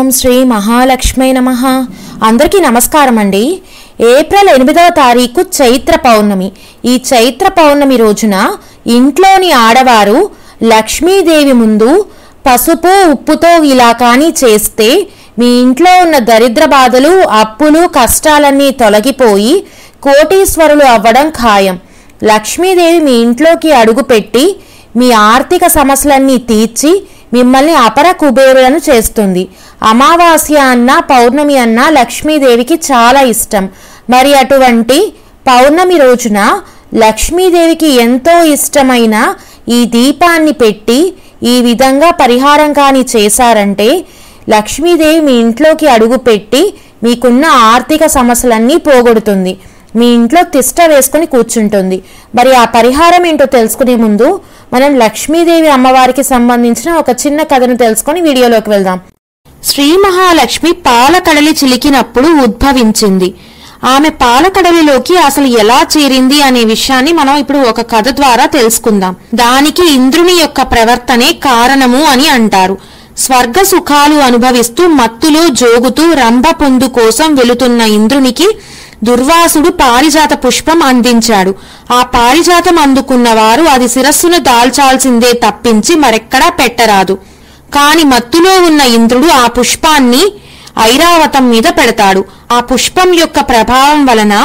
ఓం శ్రీ మహాలక్ష్మీ నమ అందరికీ నమస్కారం అండి ఏప్రిల్ ఎనిమిదవ తారీఖు చైత్ర పౌర్ణమి ఈ చైత్ర పౌర్ణమి రోజున ఇంట్లోని ఆడవారు లక్ష్మీదేవి ముందు పసుపు ఉప్పుతో ఇలా కానీ చేస్తే మీ ఇంట్లో ఉన్న దరిద్ర బాధలు అప్పులు కష్టాలన్నీ తొలగిపోయి కోటీశ్వరులు అవ్వడం ఖాయం లక్ష్మీదేవి మీ ఇంట్లోకి అడుగుపెట్టి మీ ఆర్థిక సమస్యలన్నీ తీర్చి మిమ్మల్ని అపర కుబేరులను చేస్తుంది అమావాస్య అన్న పౌర్ణమి అన్న లక్ష్మీదేవికి చాలా ఇష్టం మరి అటువంటి పౌర్ణమి రోజున లక్ష్మీదేవికి ఎంతో ఇష్టమైన ఈ దీపాన్ని పెట్టి ఈ విధంగా పరిహారం కానీ చేశారంటే లక్ష్మీదేవి మీ ఇంట్లోకి అడుగుపెట్టి మీకున్న ఆర్థిక సమస్యలన్నీ పోగొడుతుంది మీ ఇంట్లో తిష్ట వేసుకుని కూర్చుంటుంది మరి ఆ పరిహారం ఏంటో తెలుసుకునే ముందు మనం లక్ష్మీదేవి అమ్మవారికి సంబంధించిన ఒక చిన్న కథను తెలుసుకొని వీడియోలోకి వెళ్దాం శ్రీ మహాలక్ష్మి పాలకడలి చిలికినప్పుడు ఉద్భవించింది ఆమె పాలకడలిలోకి అసలు ఎలా చేరింది అనే విషయాన్ని మనం ఇప్పుడు ఒక కథ ద్వారా తెలుసుకుందాం దానికి ఇంద్రుని యొక్క ప్రవర్తనే కారణము అని అంటారు స్వర్గ సుఖాలు అనుభవిస్తూ మత్తులో జోగుతూ రంభ పొందు కోసం వెళుతున్న ఇంద్రునికి దుర్వాసుడు పారిజాత పుష్పం అందించాడు ఆ పారిజాతం అందుకున్న వారు అది శిరస్సును దాల్చాల్సిందే తప్పించి మరెక్కడా పెట్టరాదు కాని మత్తులో ఉన్న ఇంద్రుడు ఆ పుష్పాన్ని ఐరావతం మీద పెడతాడు ఆ పుష్పం యొక్క ప్రభావం వలన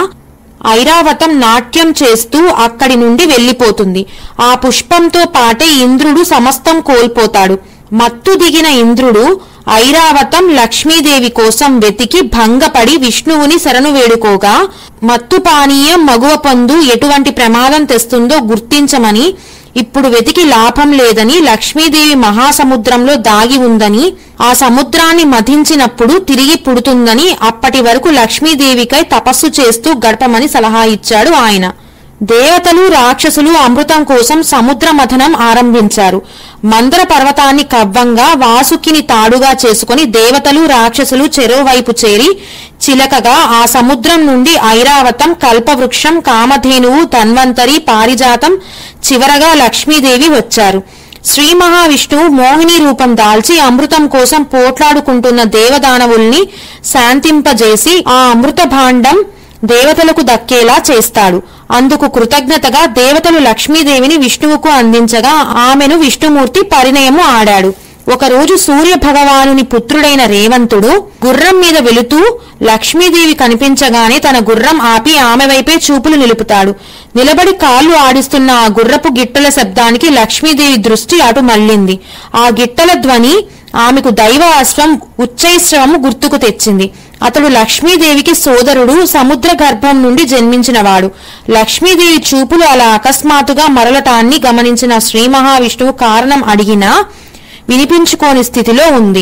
ఐరావతం నాట్యం చేస్తూ అక్కడి నుండి వెళ్లిపోతుంది ఆ పుష్పంతో పాటే ఇంద్రుడు సమస్తం కోల్పోతాడు మత్తు దిగిన ఇంద్రుడు ఐరావతం లక్ష్మీదేవి కోసం వెతికి భంగపడి విష్ణువుని శరణు వేడుకోగా మత్తు పానీయం మగువ పొందు ఎటువంటి ప్రమాదం తెస్తుందో గుర్తించమని ఇప్పుడు వెతికి లాభం లేదని లక్ష్మీదేవి మహాసముద్రంలో దాగి ఉందని ఆ సముద్రాన్ని మధించినప్పుడు తిరిగి పుడుతుందని అప్పటి వరకు లక్ష్మీదేవికై తపస్సు చేస్తూ గడపమని సలహా ఇచ్చాడు ఆయన దేవతలు రాక్షసులు అమృతం కోసం సముద్ర మథనం ఆరంభించారు మందర పర్వతాన్ని కవ్వంగా వాసుకిని తాడుగా చేసుకుని దేవతలు రాక్షసులు చెరోవైపు చేరి చిలకగా ఆ సముద్రం నుండి ఐరావతం కల్పవృక్షం కామధేనువు ధన్వంతరి పారిజాతం చివరగా లక్ష్మీదేవి వచ్చారు శ్రీ మహావిష్ణువు మోహిని రూపం దాల్చి అమృతం కోసం పోట్లాడుకుంటున్న దేవదానవుల్ని శాంతింపజేసి ఆ అమృత భాండం దేవతలకు దక్కేలా చేస్తాడు అందుకు కృతజ్ఞతగా దేవతలు లక్ష్మీదేవిని విష్ణువుకు అందించగా ఆమెను విష్ణుమూర్తి పరిణయము ఆడాడు ఒకరోజు సూర్య భగవానుని పుత్రుడైన రేవంతుడు గుర్రం మీద వెళుతూ లక్ష్మీదేవి కనిపించగానే తన గుర్రం ఆపి ఆమె వైపే చూపులు నిలుపుతాడు నిలబడి కాళ్ళు ఆడిస్తున్న ఆ గుర్రపు గిట్టల శబ్దానికి లక్ష్మీదేవి దృష్టి అటు మళ్ళింది ఆ గిట్టల ధ్వని ఆమెకు దైవ అశ్వం ఉచ్చైశ్రవము గుర్తుకు తెచ్చింది అతడు లక్ష్మీదేవికి సోదరుడు సముద్ర గర్భం నుండి జన్మించినవాడు లక్ష్మీదేవి చూపులు అలా అకస్మాత్తుగా మరలటాన్ని గమనించిన శ్రీ మహావిష్ణువు కారణం అడిగినా వినిపించుకోని స్థితిలో ఉంది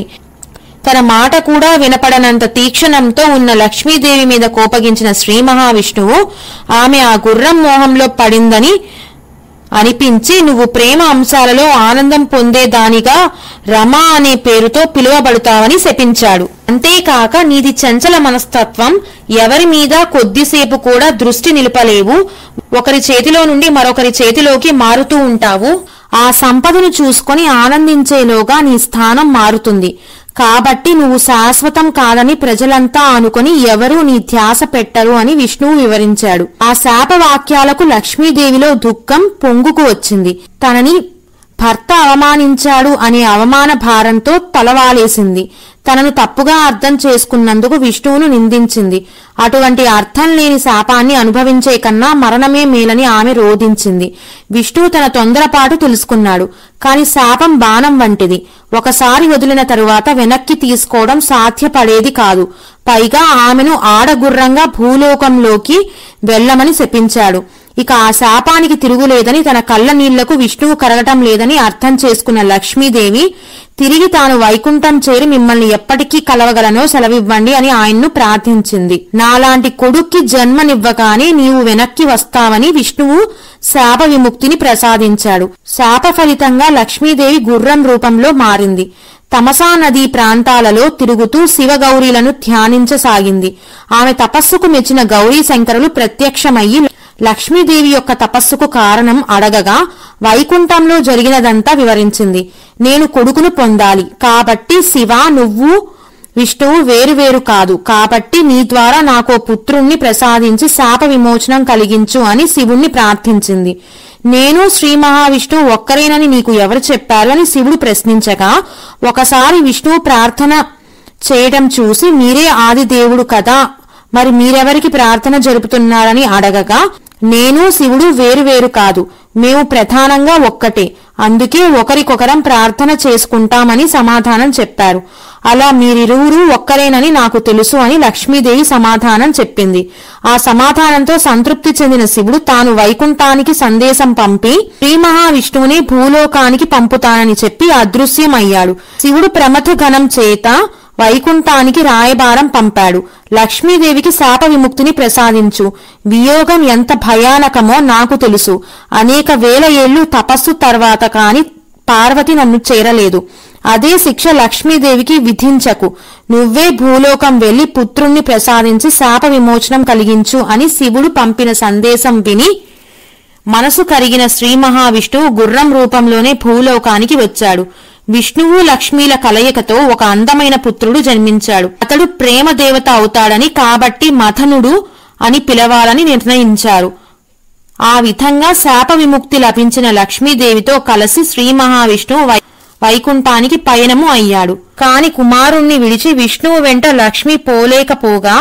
తన మాట కూడా వినపడనంత తీక్షణంతో ఉన్న లక్ష్మీదేవి మీద కోపగించిన శ్రీ మహావిష్ణువు ఆమె ఆ గుర్రం మోహంలో పడిందని అనిపించి నువ్వు ప్రేమ అంశాలలో ఆనందం పొందేదానిగా రమ అనే పేరుతో పిలువబడతావని శపించాడు అంతేకాక నీది చంచల మనస్తత్వం ఎవరి మీద కొద్దిసేపు కూడా దృష్టి నిలపలేవు ఒకరి చేతిలో నుండి మరొకరి చేతిలోకి మారుతూ ఉంటావు ఆ సంపదను చూసుకొని ఆనందించేలోగా నీ స్థానం మారుతుంది కాబట్టి నువ్వు శాశ్వతం కాదని ప్రజలంతా అనుకుని ఎవరూ నీ ధ్యాస పెట్టరు అని విష్ణువు వివరించాడు ఆ శాప వాక్యాలకు లక్ష్మీదేవిలో దుఃఖం పొంగుకు వచ్చింది తనని భర్త అవమానించాడు అనే అవమాన భారంతో తలవాలేసింది తనను తప్పుగా అర్థం చేసుకున్నందుకు విష్ణువును నిందించింది అటువంటి అర్థం లేని శాపాన్ని అనుభవించే కన్నా మరణమే మేలని ఆమె రోధించింది విష్ణువు తన తొందరపాటు తెలుసుకున్నాడు కాని శాపం బాణం వంటిది ఒకసారి వదిలిన తరువాత వెనక్కి తీసుకోవడం సాధ్యపడేది కాదు పైగా ఆమెను ఆడగుర్రంగా భూలోకంలోకి వెళ్లమని శపించాడు ఇక ఆ శాపానికి తిరుగులేదని తన కళ్ళ నీళ్లకు విష్ణువు కరగటం లేదని అర్థం చేసుకున్న లక్ష్మీదేవి తిరిగి తాను వైకుంఠం చేరి మిమ్మల్ని ఎప్పటికీ కలవగలనో సెలవివ్వండి అని ఆయన్ను ప్రార్థించింది నాలాంటి కొడుక్కి జన్మనివ్వగానే నీవు వెనక్కి వస్తావని విష్ణువు శాప విముక్తిని ప్రసాదించాడు శాప ఫలితంగా లక్ష్మీదేవి గుర్రం రూపంలో మారింది తమసా నదీ ప్రాంతాలలో తిరుగుతూ శివగౌరీలను ధ్యానించసాగింది ఆమె తపస్సుకు మెచ్చిన గౌరీ శంకరులు ప్రత్యక్షమయ్యి లక్ష్మీదేవి యొక్క తపస్సుకు కారణం అడగగా వైకుంఠంలో జరిగినదంతా వివరించింది నేను కొడుకును పొందాలి కాబట్టి శివ నువ్వు విష్ణువు వేరువేరు కాదు కాబట్టి నీ ద్వారా నాకో పుత్రుణ్ణి ప్రసాదించి శాప విమోచనం కలిగించు అని శివుణ్ణి ప్రార్థించింది నేను శ్రీ మహావిష్ణువు ఒక్కరేనని నీకు ఎవరు చెప్పారు అని శివుడు ప్రశ్నించగా ఒకసారి విష్ణువు ప్రార్థన చేయడం చూసి మీరే ఆది దేవుడు కదా మరి మీరెవరికి ప్రార్థన జరుపుతున్నారని అడగగా నేను శివుడు వేరువేరు కాదు మేము ప్రధానంగా ఒక్కటే అందుకే ఒకరికొకరం ప్రార్థన చేసుకుంటామని సమాధానం చెప్పారు అలా మీరిరువురు ఒక్కరేనని నాకు తెలుసు అని లక్ష్మీదేవి సమాధానం చెప్పింది ఆ సమాధానంతో సంతృప్తి చెందిన శివుడు తాను వైకుంఠానికి సందేశం పంపి శ్రీ మహావిష్ణువుని భూలోకానికి పంపుతానని చెప్పి అదృశ్యమయ్యాడు శివుడు ప్రమథ గణం చేత వైకుంఠానికి రాయబారం పంపాడు లక్ష్మీదేవికి శాప విముక్తిని ప్రసాదించు వియోగం ఎంత భయానకమో నాకు తెలుసు అనేక వేల ఏళ్లు తపస్సు తర్వాత కాని పార్వతి నన్ను చేరలేదు అదే శిక్ష లక్ష్మీదేవికి విధించకు నువ్వే భూలోకం వెళ్లి పుత్రుణ్ణి ప్రసాదించి శాప విమోచనం కలిగించు అని శివుడు పంపిన సందేశం విని మనసు కరిగిన శ్రీ మహావిష్ణువు గుర్రం రూపంలోనే భూలోకానికి వచ్చాడు విష్ణువు లక్ష్మీల కలయికతో ఒక అందమైన పుత్రుడు జన్మించాడు అతడు ప్రేమ దేవత అవుతాడని కాబట్టి మథనుడు అని పిలవాలని నిర్ణయించారు ఆ విధంగా శాప విముక్తి లభించిన లక్ష్మీదేవితో కలిసి శ్రీ మహావిష్ణువు వై- వైకుంఠానికి పయనము అయ్యాడు కాని కుమారుణ్ణి విడిచి విష్ణువు వెంట లక్ష్మి పోలేకపోగా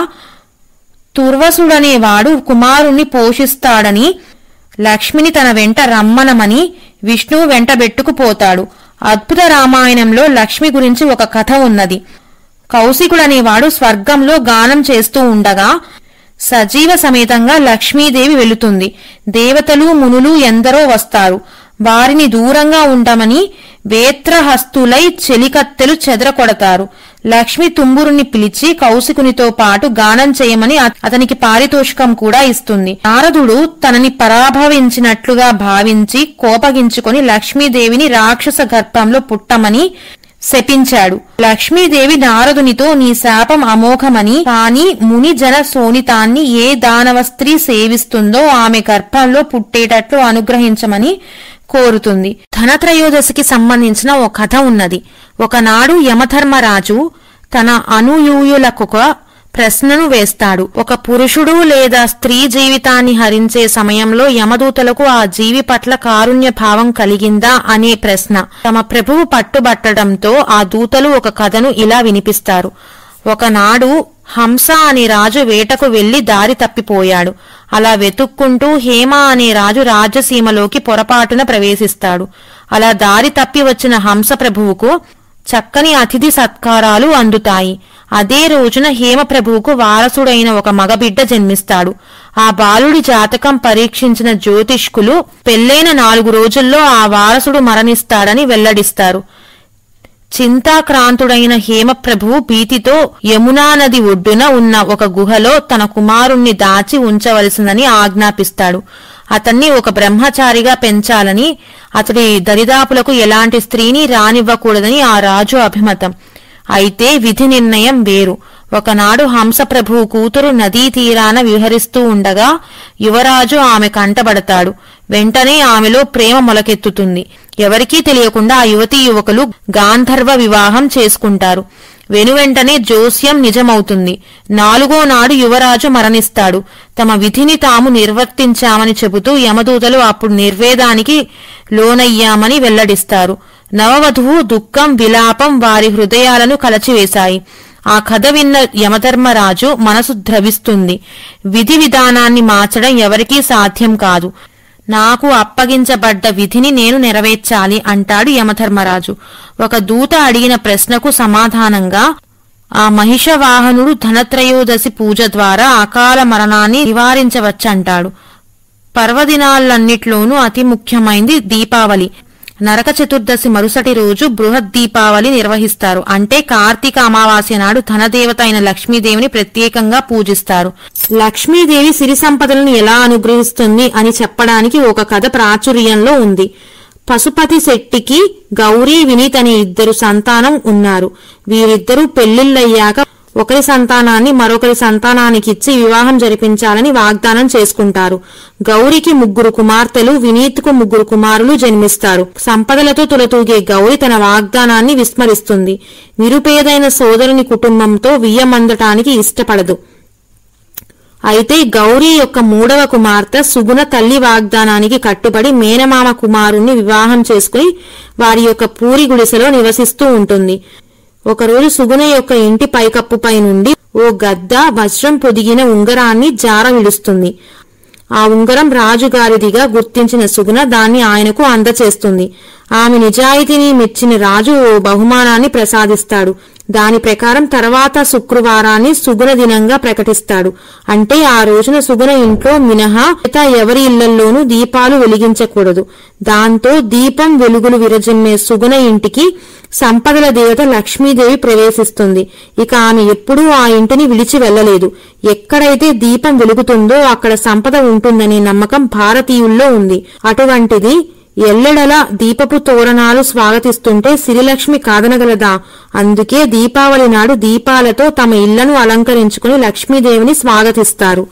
తుర్వసుడనేవాడు కుమారుణ్ణి పోషిస్తాడని లక్ష్మిని తన వెంట రమ్మనమని విష్ణువు వెంటబెట్టుకుపోతాడు అద్భుత రామాయణంలో లక్ష్మి గురించి ఒక కథ ఉన్నది కౌశికుడనేవాడు స్వర్గంలో గానం చేస్తూ ఉండగా సజీవ సమేతంగా లక్ష్మీదేవి వెళుతుంది దేవతలు మునులు ఎందరో వస్తారు వారిని దూరంగా ఉండమని వేత్రహస్తులై చెలికత్తెలు చెదరకొడతారు లక్ష్మి తుంబురుని పిలిచి కౌశికునితో పాటు గానం చేయమని అత- అతనికి పారితోషికం కూడా ఇస్తుంది నారదుడు తనని పరాభవించినట్లుగా భావించి కోపగించుకొని లక్ష్మీదేవిని రాక్షస గర్భంలో పుట్టమని శపించాడు లక్ష్మీదేవి నారదునితో నీ శాపం అమోఘమని కాని ముని జన సోనితాన్ని ఏ దానవ స్త్రీ సేవిస్తుందో ఆమె గర్భంలో పుట్టేటట్లు అనుగ్రహించమని కోరుతుంది ధనత్రయోదశికి సంబంధించిన ఓ కథ ఉన్నది ఒకనాడు యమధర్మరాజు తన అనుయూయులకు ఒక ప్రశ్నను వేస్తాడు ఒక పురుషుడు లేదా స్త్రీ జీవితాన్ని హరించే సమయంలో యమదూతలకు ఆ జీవి పట్ల కారుణ్య భావం కలిగిందా అనే ప్రశ్న తమ ప్రభువు పట్టుబట్టడంతో ఆ దూతలు ఒక కథను ఇలా వినిపిస్తారు ఒకనాడు హంస అనే రాజు వేటకు వెళ్లి దారి తప్పిపోయాడు అలా వెతుక్కుంటూ హేమ అనే రాజు రాజ్యసీమలోకి పొరపాటున ప్రవేశిస్తాడు అలా దారి తప్పి వచ్చిన హంస ప్రభువుకు చక్కని అతిథి సత్కారాలు అందుతాయి అదే రోజున హేమప్రభువుకు వారసుడైన ఒక మగబిడ్డ జన్మిస్తాడు ఆ బాలుడి జాతకం పరీక్షించిన జ్యోతిష్కులు పెళ్లైన నాలుగు రోజుల్లో ఆ వారసుడు మరణిస్తాడని వెల్లడిస్తారు చింతాక్రాంతుడైన హేమప్రభువు భీతితో యమునా నది ఒడ్డున ఉన్న ఒక గుహలో తన కుమారుణ్ణి దాచి ఉంచవలసిందని ఆజ్ఞాపిస్తాడు అతన్ని ఒక బ్రహ్మచారిగా పెంచాలని అతడి దరిదాపులకు ఎలాంటి స్త్రీని రానివ్వకూడదని ఆ రాజు అభిమతం అయితే విధి నిర్ణయం వేరు ఒకనాడు హంసప్రభువు కూతురు నదీ తీరాన విహరిస్తూ ఉండగా యువరాజు ఆమె కంటబడతాడు వెంటనే ఆమెలో ప్రేమ మొలకెత్తుతుంది ఎవరికీ తెలియకుండా ఆ యువతీ యువకులు గాంధర్వ వివాహం చేసుకుంటారు వెనువెంటనే జోస్యం నిజమవుతుంది నాలుగో నాడు యువరాజు మరణిస్తాడు తమ విధిని తాము నిర్వర్తించామని చెబుతూ యమదూతలు అప్పుడు నిర్వేదానికి లోనయ్యామని వెల్లడిస్తారు నవవధువు దుఃఖం విలాపం వారి హృదయాలను కలచివేశాయి ఆ కథ విన్న యమధర్మరాజు మనసు ద్రవిస్తుంది విధి విధానాన్ని మార్చడం ఎవరికీ సాధ్యం కాదు నాకు అప్పగించబడ్డ విధిని నేను నెరవేర్చాలి అంటాడు యమధర్మరాజు ఒక దూత అడిగిన ప్రశ్నకు సమాధానంగా ఆ మహిషవాహనుడు ధనత్రయోదశి పూజ ద్వారా అకాల మరణాన్ని నివారించవచ్చంటాడు పర్వదినాలన్నిట్లోనూ అతి ముఖ్యమైంది దీపావళి నరక చతుర్దశి మరుసటి రోజు బృహద్ దీపావళి నిర్వహిస్తారు అంటే కార్తీక అమావాస్య నాడు ధనదేవత అయిన లక్ష్మీదేవిని ప్రత్యేకంగా పూజిస్తారు లక్ష్మీదేవి సిరి సంపదలను ఎలా అనుగ్రహిస్తుంది అని చెప్పడానికి ఒక కథ ప్రాచుర్యంలో ఉంది పశుపతి శెట్టికి గౌరీ వినీత్ అనే ఇద్దరు సంతానం ఉన్నారు వీరిద్దరూ పెళ్లిళ్ళయ్యాక ఒకరి సంతానాన్ని మరొకరి సంతానానికి ఇచ్చి వివాహం జరిపించాలని వాగ్దానం చేసుకుంటారు గౌరికి ముగ్గురు కుమార్తెలు వినీత్కు ముగ్గురు కుమారులు జన్మిస్తారు సంపదలతో తులతూగే గౌరి తన వాగ్దానాన్ని విస్మరిస్తుంది నిరుపేదైన సోదరుని కుటుంబంతో వియ్యమందటానికి ఇష్టపడదు అయితే గౌరీ యొక్క మూడవ కుమార్తె సుగుణ తల్లి వాగ్దానానికి కట్టుబడి మేనమామ కుమారుణ్ణి వివాహం చేసుకుని వారి యొక్క పూరి గుడిసెలో నివసిస్తూ ఉంటుంది ఒకరోజు సుగుణ యొక్క ఇంటి పైకప్పుపై నుండి ఓ గద్ద వజ్రం పొదిగిన ఉంగరాన్ని జార విడుస్తుంది ఆ ఉంగరం రాజుగారిదిగా గుర్తించిన సుగుణ దాన్ని ఆయనకు అందచేస్తుంది ఆమె నిజాయితీని మెచ్చిన రాజు ఓ బహుమానాన్ని ప్రసాదిస్తాడు దాని ప్రకారం తర్వాత శుక్రవారాన్ని సుగుణ దినంగా ప్రకటిస్తాడు అంటే ఆ రోజున సుగుణ ఇంట్లో మినహా మిగతా ఎవరి ఇళ్లల్లోనూ దీపాలు వెలిగించకూడదు దాంతో దీపం వెలుగులు విరజిమ్మే సుగుణ ఇంటికి సంపదల దేవత లక్ష్మీదేవి ప్రవేశిస్తుంది ఇక ఆమె ఎప్పుడూ ఆ ఇంటిని విడిచి వెళ్ళలేదు ఎక్కడైతే దీపం వెలుగుతుందో అక్కడ సంపద ఉంటుందనే నమ్మకం భారతీయుల్లో ఉంది అటువంటిది ఎల్లెడలా దీపపు తోరణాలు స్వాగతిస్తుంటే సిరిలక్ష్మి కాదనగలదా అందుకే దీపావళి నాడు దీపాలతో తమ ఇళ్లను అలంకరించుకుని లక్ష్మీదేవిని స్వాగతిస్తారు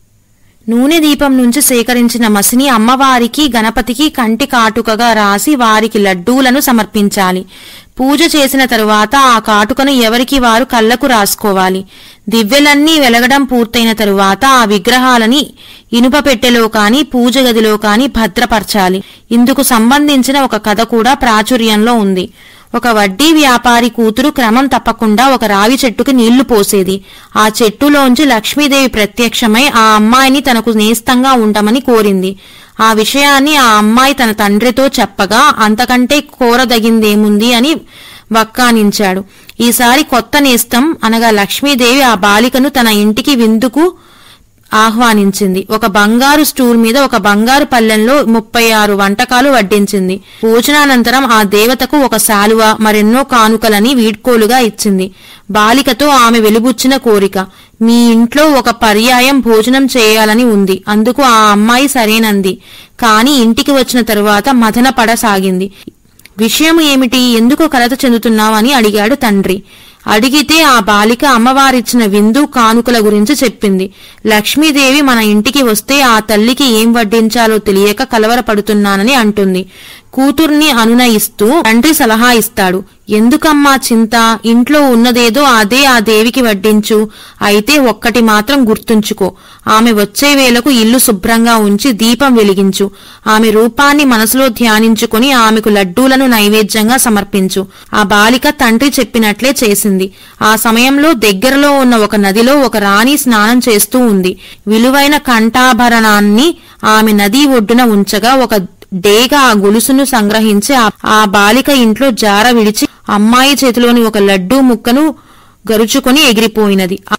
నూనె దీపం నుంచి సేకరించిన మసిని అమ్మవారికి గణపతికి కంటి కాటుకగా రాసి వారికి లడ్డూలను సమర్పించాలి పూజ చేసిన తరువాత ఆ కాటుకను ఎవరికి వారు కళ్ళకు రాసుకోవాలి దివ్యలన్నీ వెలగడం పూర్తయిన తరువాత ఆ విగ్రహాలని ఇనుప పెట్టెలో కాని పూజ గదిలో కాని భద్రపరచాలి ఇందుకు సంబంధించిన ఒక కథ కూడా ప్రాచుర్యంలో ఉంది ఒక వడ్డీ వ్యాపారి కూతురు క్రమం తప్పకుండా ఒక రావి చెట్టుకి నీళ్లు పోసేది ఆ చెట్టులోంచి లక్ష్మీదేవి ప్రత్యక్షమై ఆ అమ్మాయిని తనకు నేస్తంగా ఉండమని కోరింది ఆ విషయాన్ని ఆ అమ్మాయి తన తండ్రితో చెప్పగా అంతకంటే కోరదగిందేముంది అని వక్కానించాడు ఈసారి కొత్త నేస్తం అనగా లక్ష్మీదేవి ఆ బాలికను తన ఇంటికి విందుకు ఆహ్వానించింది ఒక బంగారు స్టూల్ మీద ఒక బంగారు పల్లెంలో ముప్పై ఆరు వంటకాలు వడ్డించింది భోజనానంతరం ఆ దేవతకు ఒక శాలువ మరెన్నో కానుకలని వీడ్కోలుగా ఇచ్చింది బాలికతో ఆమె వెలుబుచ్చిన కోరిక మీ ఇంట్లో ఒక పర్యాయం భోజనం చేయాలని ఉంది అందుకు ఆ అమ్మాయి సరేనంది కాని ఇంటికి వచ్చిన తరువాత మదన పడసాగింది విషయం ఏమిటి ఎందుకు కలత చెందుతున్నావని అడిగాడు తండ్రి అడిగితే ఆ బాలిక అమ్మవారిచ్చిన విందు కానుకల గురించి చెప్పింది లక్ష్మీదేవి మన ఇంటికి వస్తే ఆ తల్లికి ఏం వడ్డించాలో తెలియక కలవరపడుతున్నానని అంటుంది కూతుర్ని అనునయిస్తూ తండ్రి సలహా ఇస్తాడు ఎందుకమ్మా చింత ఇంట్లో ఉన్నదేదో అదే ఆ దేవికి వడ్డించు అయితే ఒక్కటి మాత్రం గుర్తుంచుకో ఆమె వచ్చే వేళకు ఇల్లు శుభ్రంగా ఉంచి దీపం వెలిగించు ఆమె రూపాన్ని మనసులో ధ్యానించుకుని ఆమెకు లడ్డూలను నైవేద్యంగా సమర్పించు ఆ బాలిక తండ్రి చెప్పినట్లే చేసింది ఆ సమయంలో దగ్గరలో ఉన్న ఒక నదిలో ఒక రాణి స్నానం చేస్తూ ఉంది విలువైన కంఠాభరణాన్ని ఆమె నది ఒడ్డున ఉంచగా ఒక డేగ ఆ గొలుసును సంగ్రహించి ఆ- ఆ బాలిక ఇంట్లో జార విడిచి అమ్మాయి చేతిలోని ఒక లడ్డూ ముక్కను గరుచుకొని ఎగిరిపోయినది ఆ-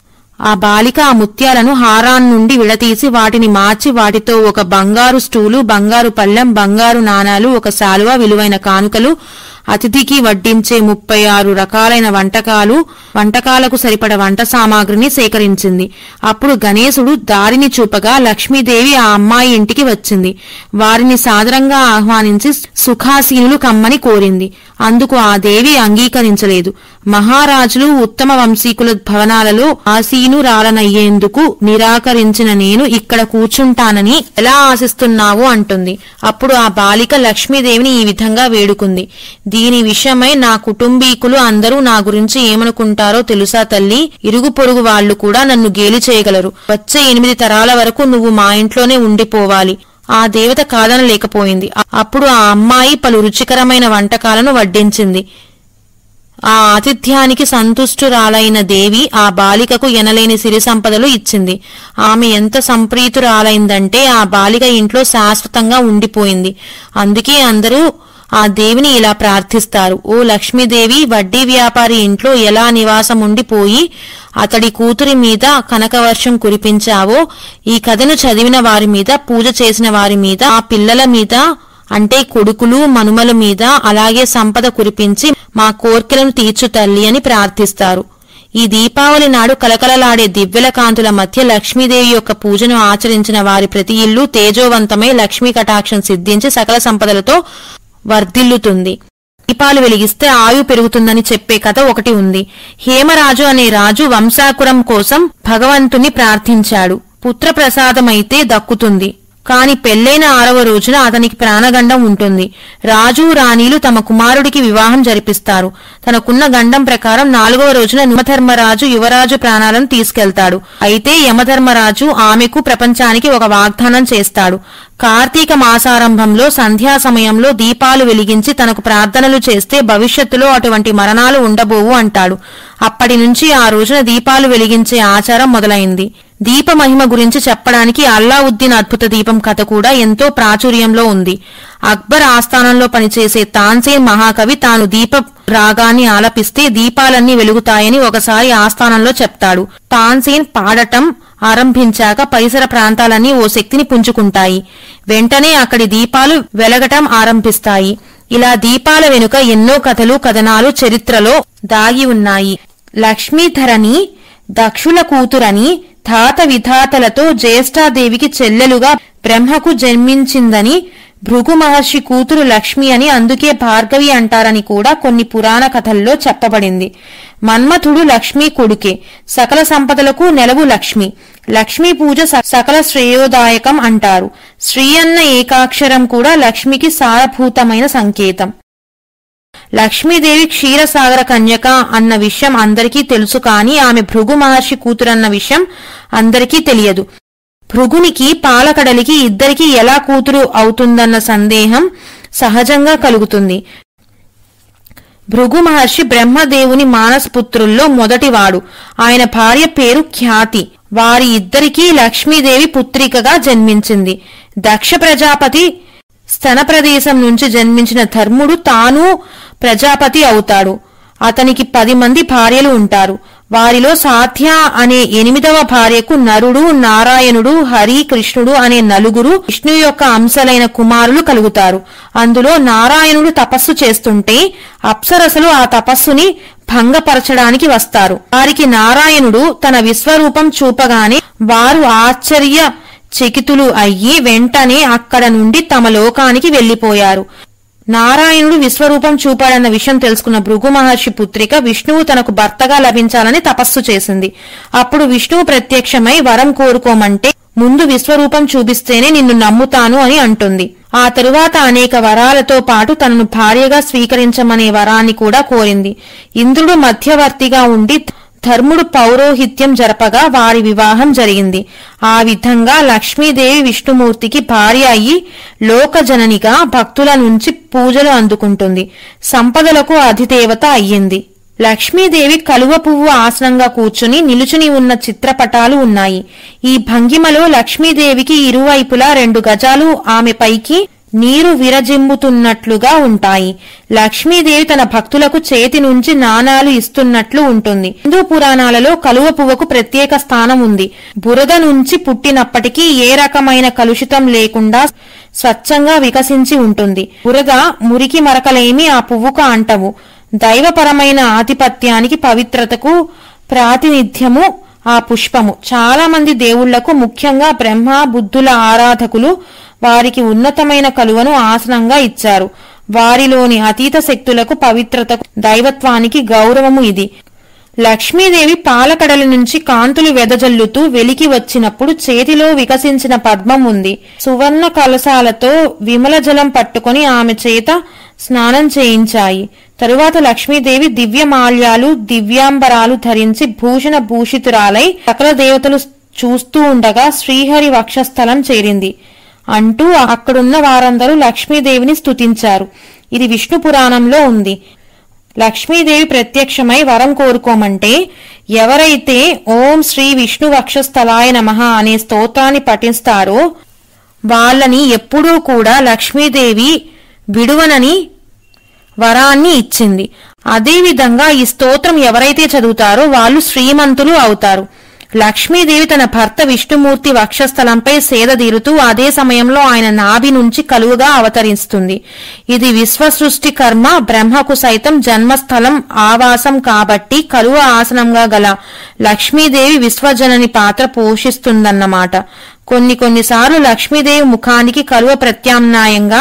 ఆ బాలిక ఆ ముత్యాలను హారాన్ నుండి విడతీసి వాటిని మార్చి వాటితో ఒక బంగారు స్టూలు బంగారు పళ్ళెం బంగారు నాణాలు ఒక శాలువ విలువైన కానుకలు అతిథికి వడ్డించే ముప్పై ఆరు రకాలైన వంటకాలు వంటకాలకు సరిపడ వంట సామాగ్రిని సేకరించింది అప్పుడు గణేశుడు దారిని చూపగా లక్ష్మీదేవి ఆ అమ్మాయి ఇంటికి వచ్చింది వారిని సాదరంగా ఆహ్వానించి సుఖాసీనులు కమ్మని కోరింది అందుకు ఆ దేవి అంగీకరించలేదు మహారాజులు ఉత్తమ వంశీకుల భవనాలలో ఆసీనురాలనయ్యేందుకు నిరాకరించిన నేను ఇక్కడ కూర్చుంటానని ఎలా ఆశిస్తున్నావు అంటుంది అప్పుడు ఆ బాలిక లక్ష్మీదేవిని ఈ విధంగా వేడుకుంది దీని విషయమై నా కుటుంబీకులు అందరూ నా గురించి ఏమనుకుంటారో తెలుసా తల్లి ఇరుగు పొరుగు వాళ్ళు కూడా నన్ను గేలి చేయగలరు వచ్చే ఎనిమిది తరాల వరకు నువ్వు మా ఇంట్లోనే ఉండిపోవాలి ఆ దేవత కాదనలేకపోయింది అ- అప్పుడు ఆ అమ్మాయి పలు రుచికరమైన వంటకాలను వడ్డించింది ఆ ఆతిథ్యానికి సంతుష్టురాలైన దేవి ఆ బాలికకు ఎనలేని సిరి సంపదలు ఇచ్చింది ఆమె ఎంత సంప్రీతురాలైందంటే ఆ బాలిక ఇంట్లో శాశ్వతంగా ఉండిపోయింది అందుకే అందరూ ఆ దేవిని ఇలా ప్రార్థిస్తారు ఓ లక్ష్మీదేవి వడ్డీ వ్యాపారి ఇంట్లో ఎలా నివాసం ఉండిపోయి అతడి కూతురి మీద కనకవర్షం కురిపించావో ఈ కథను చదివిన వారి మీద పూజ చేసిన వారి మీద ఆ పిల్లల మీద అంటే కొడుకులు మనుమల మీద అలాగే సంపద కురిపించి మా కోర్కెలను తీర్చు తల్లి అని ప్రార్థిస్తారు ఈ దీపావళి నాడు కలకలలాడే దివ్యల కాంతుల మధ్య లక్ష్మీదేవి యొక్క పూజను ఆచరించిన వారి ప్రతి ఇల్లు తేజోవంతమై లక్ష్మీ కటాక్షం సిద్ధించి సకల సంపదలతో వర్ధిల్లుతుంది దీపాలు వెలిగిస్తే ఆయు పెరుగుతుందని చెప్పే కథ ఒకటి ఉంది హేమరాజు అనే రాజు వంశాకురం కోసం భగవంతుని ప్రార్థించాడు పుత్ర ప్రసాదమైతే దక్కుతుంది కాని పెళ్లైన ఆరవ రోజున అతనికి ప్రాణగండం ఉంటుంది రాజు రాణీలు తమ కుమారుడికి వివాహం జరిపిస్తారు తనకున్న గండం ప్రకారం నాలుగవ రోజున యమధర్మరాజు యువరాజు ప్రాణాలను తీసుకెళ్తాడు అయితే యమధర్మరాజు ఆమెకు ప్రపంచానికి ఒక వాగ్దానం చేస్తాడు కార్తీక మాసారంభంలో సంధ్యా సమయంలో దీపాలు వెలిగించి తనకు ప్రార్థనలు చేస్తే భవిష్యత్తులో అటువంటి మరణాలు ఉండబోవు అంటాడు అప్పటి నుంచి ఆ రోజున దీపాలు వెలిగించే ఆచారం మొదలైంది దీప మహిమ గురించి చెప్పడానికి అల్లావుద్దీన్ అద్భుత దీపం కథ కూడా ఎంతో ప్రాచుర్యంలో ఉంది అక్బర్ ఆస్థానంలో పనిచేసే తాన్సేన్ మహాకవి తాను దీప రాగాన్ని ఆలపిస్తే దీపాలన్నీ వెలుగుతాయని ఒకసారి ఆస్థానంలో చెప్తాడు తాన్సేన్ పాడటం ఆరంభించాక పరిసర ప్రాంతాలన్నీ ఓ శక్తిని పుంజుకుంటాయి వెంటనే అక్కడి దీపాలు వెలగటం ఆరంభిస్తాయి ఇలా దీపాల వెనుక ఎన్నో కథలు కథనాలు చరిత్రలో దాగి ఉన్నాయి లక్ష్మీధరని దక్షుల కూతురని తాత విధాతలతో జ్యేష్ఠాదేవికి చెల్లెలుగా బ్రహ్మకు జన్మించిందని భృగు మహర్షి కూతురు లక్ష్మి అని అందుకే భార్గవి అంటారని కూడా కొన్ని పురాణ కథల్లో చెప్పబడింది మన్మథుడు లక్ష్మీ కొడుకే సకల సంపదలకు నెలవు లక్ష్మి లక్ష్మీ పూజ స- సకల శ్రేయోదాయకం అంటారు శ్రీ అన్న ఏకాక్షరం కూడా లక్ష్మికి సారభూతమైన సంకేతం లక్ష్మీదేవి క్షీరసాగర కన్యక అన్న విషయం అందరికీ తెలుసు కాని ఆమె భృగు మహర్షి కూతురన్న విషయం అందరికీ తెలియదు భృగునికి పాలకడలికి ఇద్దరికి ఎలా కూతురు అవుతుందన్న సందేహం సహజంగా కలుగుతుంది భృగు మహర్షి బ్రహ్మదేవుని మానసపుత్రుల్లో మొదటివాడు ఆయన భార్య పేరు ఖ్యాతి వారి ఇద్దరికీ లక్ష్మీదేవి పుత్రికగా జన్మించింది దక్ష ప్రజాపతి స్తన ప్రదేశం నుంచి జన్మించిన ధర్ముడు తాను ప్రజాపతి అవుతాడు అతనికి పది మంది భార్యలు ఉంటారు వారిలో సాధ్య అనే ఎనిమిదవ భార్యకు నరుడు నారాయణుడు హరి కృష్ణుడు అనే నలుగురు విష్ణు యొక్క అంశలైన కుమారులు కలుగుతారు అందులో నారాయణుడు తపస్సు చేస్తుంటే అప్సరసలు ఆ తపస్సుని భంగపరచడానికి వస్తారు వారికి నారాయణుడు తన విశ్వరూపం చూపగానే వారు ఆశ్చర్య చకితులు అయ్యి వెంటనే అక్కడ నుండి తమ లోకానికి వెళ్లిపోయారు నారాయణుడు విశ్వరూపం చూపాడన్న విషయం తెలుసుకున్న భృగు మహర్షి పుత్రిక విష్ణువు తనకు భర్తగా లభించాలని తపస్సు చేసింది అప్పుడు విష్ణువు ప్రత్యక్షమై వరం కోరుకోమంటే ముందు విశ్వరూపం చూపిస్తేనే నిన్ను నమ్ముతాను అని అంటుంది ఆ తరువాత అనేక వరాలతో పాటు తనను భార్యగా స్వీకరించమనే వరాన్ని కూడా కోరింది ఇంద్రుడు మధ్యవర్తిగా ఉండి ధర్ముడు పౌరోహిత్యం జరపగా వారి వివాహం జరిగింది ఆ విధంగా లక్ష్మీదేవి విష్ణుమూర్తికి భార్య అయి లోకజననిగా భక్తుల నుంచి పూజలు అందుకుంటుంది సంపదలకు అధిదేవత అయ్యింది లక్ష్మీదేవి కలువ పువ్వు ఆసనంగా కూర్చుని నిలుచుని ఉన్న చిత్రపటాలు ఉన్నాయి ఈ భంగిమలో లక్ష్మీదేవికి ఇరువైపులా రెండు గజాలు ఆమె పైకి నీరు విరజిమ్ముతున్నట్లుగా ఉంటాయి లక్ష్మీదేవి తన భక్తులకు చేతి నుంచి నాణాలు ఇస్తున్నట్లు ఉంటుంది హిందూ పురాణాలలో కలువ పువ్వుకు ప్రత్యేక స్థానం ఉంది బురద నుంచి పుట్టినప్పటికీ ఏ రకమైన కలుషితం లేకుండా స్వచ్ఛంగా వికసించి ఉంటుంది బురద మురికి మరకలేమి ఆ పువ్వుకు అంటవు దైవపరమైన ఆధిపత్యానికి పవిత్రతకు ప్రాతినిధ్యము ఆ పుష్పము చాలా మంది దేవుళ్లకు ముఖ్యంగా బ్రహ్మ బుద్ధుల ఆరాధకులు వారికి ఉన్నతమైన కలువను ఆసనంగా ఇచ్చారు వారిలోని అతీత శక్తులకు పవిత్రతకు దైవత్వానికి గౌరవము ఇది లక్ష్మీదేవి పాలకడల నుంచి కాంతులు వెదజల్లుతూ వెలికి వచ్చినప్పుడు చేతిలో వికసించిన పద్మం ఉంది సువర్ణ కలశాలతో విమల జలం పట్టుకొని ఆమె చేత స్నానం చేయించాయి తరువాత లక్ష్మీదేవి దివ్య మాల్యాలు దివ్యాంబరాలు ధరించి భూషణ భూషితురాలై సకల దేవతలు చూస్తూ ఉండగా శ్రీహరి వక్షస్థలం చేరింది అంటూ అక్కడున్న వారందరూ లక్ష్మీదేవిని స్తుతించారు ఇది విష్ణు పురాణంలో ఉంది లక్ష్మీదేవి ప్రత్యక్షమై వరం కోరుకోమంటే ఎవరైతే ఓం శ్రీ విష్ణు వక్షస్థలాయ నమః అనే స్తోత్రాన్ని పఠిస్తారో వాళ్ళని ఎప్పుడూ కూడా లక్ష్మీదేవి విడువనని వరాన్ని ఇచ్చింది అదేవిధంగా ఈ స్తోత్రం ఎవరైతే చదువుతారో వాళ్ళు శ్రీమంతులు అవుతారు లక్ష్మీదేవి తన భర్త విష్ణుమూర్తి వక్షస్థలంపై సేదదీరుతూ అదే సమయంలో ఆయన నాభి నుంచి కలువుగా అవతరిస్తుంది ఇది విశ్వ సృష్టి కర్మ బ్రహ్మకు సైతం జన్మస్థలం ఆవాసం కాబట్టి కలువ ఆసనంగా గల లక్ష్మీదేవి విశ్వజనని పాత్ర పోషిస్తుందన్నమాట కొన్ని కొన్నిసార్లు లక్ష్మీదేవి ముఖానికి కలువ ప్రత్యామ్నాయంగా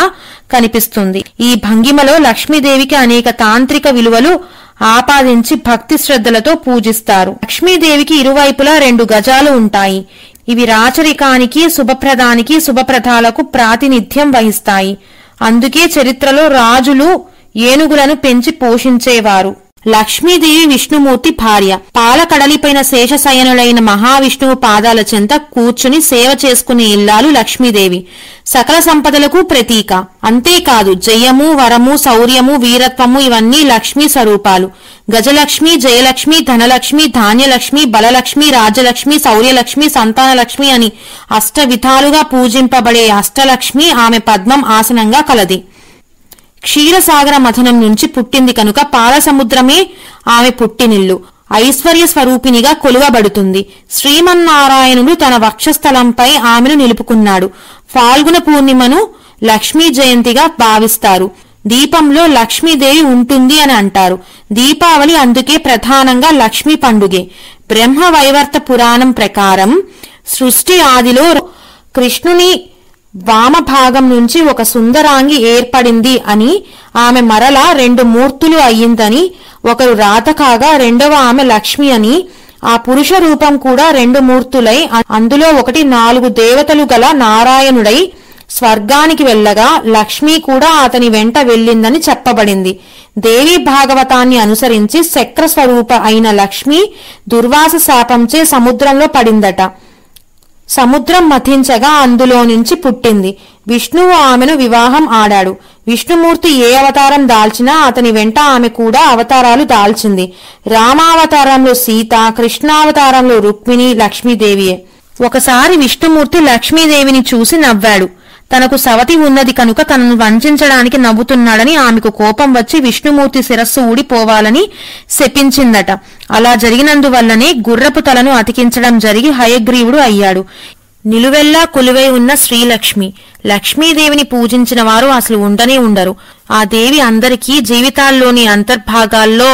కనిపిస్తుంది ఈ భంగిమలో లక్ష్మీదేవికి అనేక తాంత్రిక విలువలు ఆపాదించి భక్తి శ్రద్ధలతో పూజిస్తారు లక్ష్మీదేవికి ఇరువైపులా రెండు గజాలు ఉంటాయి ఇవి రాచరికానికి శుభప్రదానికి శుభప్రదాలకు ప్రాతినిధ్యం వహిస్తాయి అందుకే చరిత్రలో రాజులు ఏనుగులను పెంచి పోషించేవారు లక్ష్మీదేవి విష్ణుమూర్తి భార్య పాలకడలిపైన శేషశయనులైన మహావిష్ణువు పాదాల చెంత కూర్చుని సేవ చేసుకునే ఇల్లాలు లక్ష్మీదేవి సకల సంపదలకు ప్రతీక అంతేకాదు జయము వరము శౌర్యము వీరత్వము ఇవన్నీ లక్ష్మీ స్వరూపాలు గజలక్ష్మి జయలక్ష్మి ధనలక్ష్మి ధాన్యలక్ష్మి బలలక్ష్మి రాజలక్ష్మి శౌర్యలక్ష్మి సంతానలక్ష్మి అని అష్ట విధాలుగా పూజింపబడే అష్టలక్ష్మి ఆమె పద్మం ఆసనంగా కలది క్షీరసాగర మథనం నుంచి పుట్టింది కనుక పాలసముద్రమే ఆమె పుట్టినిల్లు ఐశ్వర్య స్వరూపినిగా కొలువబడుతుంది శ్రీమన్నారాయణుడు తన వక్షస్థలంపై ఆమెను నిలుపుకున్నాడు ఫాల్గుణ పూర్ణిమను లక్ష్మీ జయంతిగా భావిస్తారు దీపంలో లక్ష్మీదేవి ఉంటుంది అని అంటారు దీపావళి అందుకే ప్రధానంగా లక్ష్మీ పండుగే బ్రహ్మ వైవర్త పురాణం ప్రకారం సృష్టి ఆదిలో కృష్ణుని వామభాగం నుంచి ఒక సుందరాంగి ఏర్పడింది అని ఆమె మరల రెండు మూర్తులు అయ్యిందని ఒకరు రాత కాగా రెండవ ఆమె లక్ష్మి అని ఆ పురుష రూపం కూడా రెండు మూర్తులై అందులో ఒకటి నాలుగు దేవతలు గల నారాయణుడై స్వర్గానికి వెళ్ళగా లక్ష్మి కూడా అతని వెంట వెళ్ళిందని చెప్పబడింది దేవి భాగవతాన్ని అనుసరించి శక్ర స్వరూప అయిన లక్ష్మి దుర్వాస శాపంచే సముద్రంలో పడిందట సముద్రం మథించగా అందులో నుంచి పుట్టింది విష్ణువు ఆమెను వివాహం ఆడాడు విష్ణుమూర్తి ఏ అవతారం దాల్చినా అతని వెంట ఆమె కూడా అవతారాలు దాల్చింది రామావతారంలో సీత కృష్ణావతారంలో రుక్మిణి లక్ష్మీదేవియే ఒకసారి విష్ణుమూర్తి లక్ష్మీదేవిని చూసి నవ్వాడు తనకు సవతి ఉన్నది కనుక తనను వంచడానికి నవ్వుతున్నాడని ఆమెకు కోపం వచ్చి విష్ణుమూర్తి శిరస్సు ఊడిపోవాలని శపించిందట అలా జరిగినందువల్లనే గుర్రపు తలను అతికించడం జరిగి హయగ్రీవుడు అయ్యాడు నిలువెల్లా కొలువై ఉన్న శ్రీలక్ష్మి లక్ష్మీదేవిని పూజించిన వారు అసలు ఉండనే ఉండరు ఆ దేవి అందరికీ జీవితాల్లోని అంతర్భాగాల్లో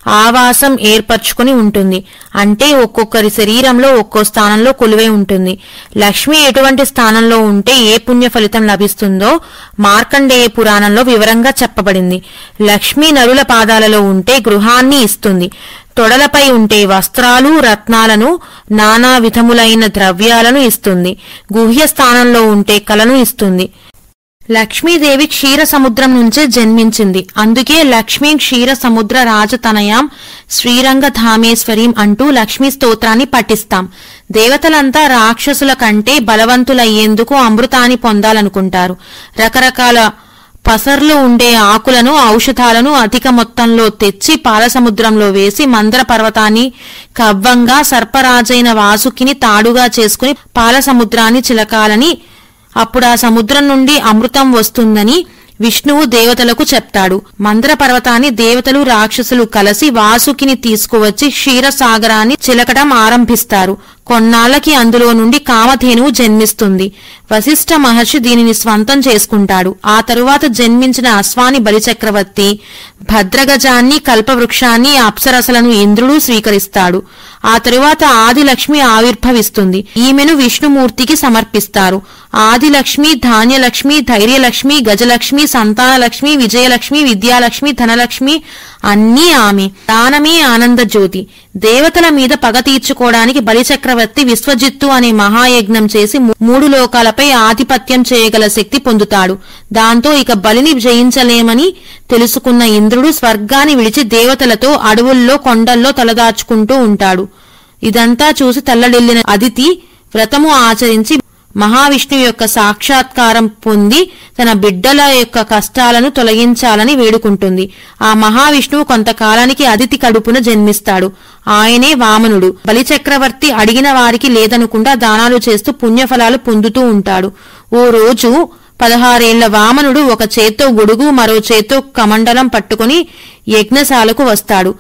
ఆవాసం ఏర్పరచుకుని ఉంటుంది అంటే ఒక్కొక్కరి శరీరంలో ఒక్కో స్థానంలో కొలువై ఉంటుంది లక్ష్మి ఎటువంటి స్థానంలో ఉంటే ఏ పుణ్య ఫలితం లభిస్తుందో మార్కండేయ పురాణంలో వివరంగా చెప్పబడింది లక్ష్మి నరుల పాదాలలో ఉంటే గృహాన్ని ఇస్తుంది తొడలపై ఉంటే వస్త్రాలు రత్నాలను నానా విధములైన ద్రవ్యాలను ఇస్తుంది గుహ్య స్థానంలో ఉంటే కలను ఇస్తుంది లక్ష్మీదేవి క్షీర సముద్రం నుంచే జన్మించింది అందుకే లక్ష్మీ క్షీర సముద్ర రాజతనయాం శ్రీరంగ ధామేశ్వరీం అంటూ లక్ష్మీ స్తోత్రాన్ని పఠిస్తాం దేవతలంతా రాక్షసుల కంటే బలవంతులయ్యేందుకు అమృతాన్ని పొందాలనుకుంటారు రకరకాల పసర్లు ఉండే ఆకులను ఔషధాలను అధిక మొత్తంలో తెచ్చి పాలసముద్రంలో వేసి మందర పర్వతాన్ని కవ్వంగా సర్పరాజైన వాసుకిని తాడుగా చేసుకుని పాలసముద్రాన్ని చిలకాలని అప్పుడు ఆ సముద్రం నుండి అమృతం వస్తుందని విష్ణువు దేవతలకు చెప్తాడు మందర పర్వతాన్ని దేవతలు రాక్షసులు కలిసి వాసుకిని తీసుకువచ్చి క్షీరసాగరాన్ని చిలకడం ఆరంభిస్తారు కొన్నాళ్లకి అందులో నుండి కామధేనువు జన్మిస్తుంది వశిష్ఠ మహర్షి దీనిని స్వంతం చేసుకుంటాడు ఆ తరువాత జన్మించిన అశ్వాని బలిచక్రవర్తి భద్రగజాన్ని కల్పవృక్షాన్ని అప్సరసలను ఇంద్రుడు స్వీకరిస్తాడు ఆ తరువాత ఆదిలక్ష్మి ఆవిర్భవిస్తుంది ఈమెను విష్ణుమూర్తికి సమర్పిస్తారు ఆదిలక్ష్మి ధాన్యలక్ష్మి ధైర్యలక్ష్మి గజలక్ష్మి సంతానలక్ష్మి విజయలక్ష్మి విద్యాలక్ష్మి ధనలక్ష్మి అన్నీ ఆమె దానమే ఆనంద జ్యోతి దేవతల మీద పగ తీర్చుకోవడానికి బలిచక్రవర్తి విశ్వజిత్తు అనే మహాయజ్ఞం చేసి మూ- మూడు లోకాలపై ఆధిపత్యం చేయగల శక్తి పొందుతాడు దాంతో ఇక బలిని జయించలేమని తెలుసుకున్న ఇంద్రుడు స్వర్గాన్ని విడిచి దేవతలతో అడవుల్లో కొండల్లో తలదాచుకుంటూ ఉంటాడు ఇదంతా చూసి తల్లడిల్లిన అదితి వ్రతము ఆచరించి మహావిష్ణువు యొక్క సాక్షాత్కారం పొంది తన బిడ్డల యొక్క కష్టాలను తొలగించాలని వేడుకుంటుంది ఆ మహావిష్ణువు కొంతకాలానికి అదితి కడుపున జన్మిస్తాడు ఆయనే వామనుడు బలిచక్రవర్తి అడిగిన వారికి లేదనుకుండా దానాలు చేస్తూ పుణ్యఫలాలు పొందుతూ ఉంటాడు ఓ రోజు పదహారేళ్ల వామనుడు ఒక చేత్తో గొడుగు మరో చేత్తో కమండలం పట్టుకుని యజ్ఞశాలకు వస్తాడు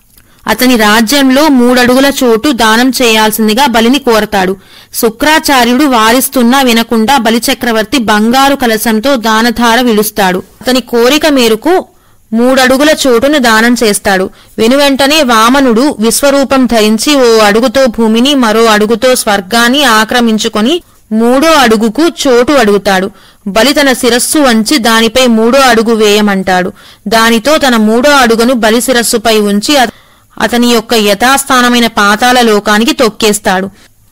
అతని రాజ్యంలో మూడడుగుల చోటు దానం చేయాల్సిందిగా బలిని కోరతాడు శుక్రాచార్యుడు వారిస్తున్నా వినకుండా బలిచక్రవర్తి బంగారు కలశంతో దానధార విలుస్తాడు అతని కోరిక మేరకు మూడడుగుల చోటును దానం చేస్తాడు వెనువెంటనే వామనుడు విశ్వరూపం ధరించి ఓ అడుగుతో భూమిని మరో అడుగుతో స్వర్గాన్ని ఆక్రమించుకొని మూడో అడుగుకు చోటు అడుగుతాడు బలి తన శిరస్సు వంచి దానిపై మూడో అడుగు వేయమంటాడు దానితో తన మూడో అడుగును బలి శిరస్సుపై ఉంచి అత- అతని యొక్క యథాస్థానమైన పాతాళ లోకానికి తొక్కేస్తాడు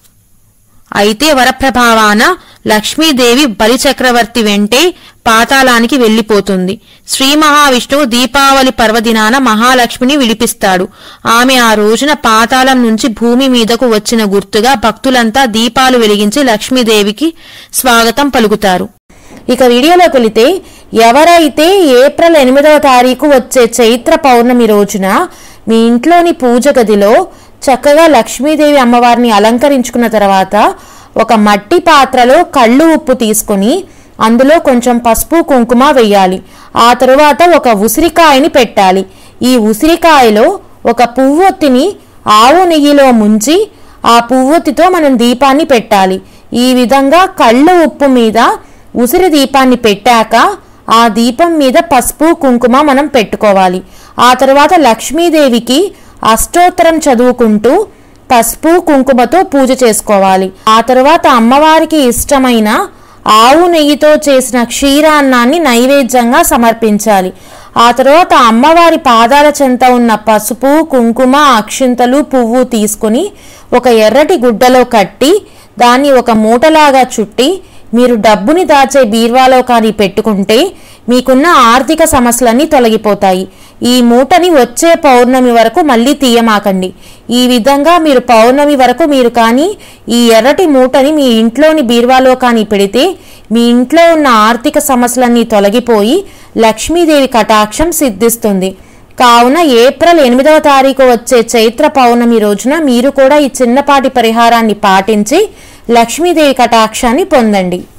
అయితే వరప్రభావాన లక్ష్మీదేవి బలిచక్రవర్తి వెంటే పాతాళానికి వెళ్లిపోతుంది శ్రీ మహావిష్ణువు దీపావళి పర్వదినాన మహాలక్ష్మిని విడిపిస్తాడు ఆమె ఆ రోజున పాతాళం నుంచి భూమి మీదకు వచ్చిన గుర్తుగా భక్తులంతా దీపాలు వెలిగించి లక్ష్మీదేవికి స్వాగతం పలుకుతారు ఇక వీడియోలోకి వెళితే ఎవరైతే ఏప్రిల్ ఎనిమిదవ తారీఖు వచ్చే చైత్ర పౌర్ణమి రోజున మీ ఇంట్లోని పూజ గదిలో చక్కగా లక్ష్మీదేవి అమ్మవారిని అలంకరించుకున్న తర్వాత ఒక మట్టి పాత్రలో కళ్ళు ఉప్పు తీసుకొని అందులో కొంచెం పసుపు కుంకుమ వెయ్యాలి ఆ తరువాత ఒక ఉసిరికాయని పెట్టాలి ఈ ఉసిరికాయలో ఒక పువ్వొత్తిని ఆవు నెయ్యిలో ముంచి ఆ పువ్వొత్తితో మనం దీపాన్ని పెట్టాలి ఈ విధంగా కళ్ళు ఉప్పు మీద ఉసిరి దీపాన్ని పెట్టాక ఆ దీపం మీద పసుపు కుంకుమ మనం పెట్టుకోవాలి ఆ తర్వాత లక్ష్మీదేవికి అష్టోత్తరం చదువుకుంటూ పసుపు కుంకుమతో పూజ చేసుకోవాలి ఆ తర్వాత అమ్మవారికి ఇష్టమైన ఆవు నెయ్యితో చేసిన క్షీరాన్నాన్ని నైవేద్యంగా సమర్పించాలి ఆ తర్వాత అమ్మవారి పాదాల చెంత ఉన్న పసుపు కుంకుమ అక్షింతలు పువ్వు తీసుకుని ఒక ఎర్రటి గుడ్డలో కట్టి దాన్ని ఒక మూటలాగా చుట్టి మీరు డబ్బుని దాచే బీర్వాలో కానీ పెట్టుకుంటే మీకున్న ఆర్థిక సమస్యలన్నీ తొలగిపోతాయి ఈ మూటని వచ్చే పౌర్ణమి వరకు మళ్ళీ తీయమాకండి ఈ విధంగా మీరు పౌర్ణమి వరకు మీరు కానీ ఈ ఎర్రటి మూటని మీ ఇంట్లోని బీర్వాలో కానీ పెడితే మీ ఇంట్లో ఉన్న ఆర్థిక సమస్యలన్నీ తొలగిపోయి లక్ష్మీదేవి కటాక్షం సిద్ధిస్తుంది కావున ఏప్రిల్ ఎనిమిదవ తారీఖు వచ్చే చైత్ర పౌర్ణమి రోజున మీరు కూడా ఈ చిన్నపాటి పరిహారాన్ని పాటించి లక్ష్మీదేవి కటాక్షాన్ని పొందండి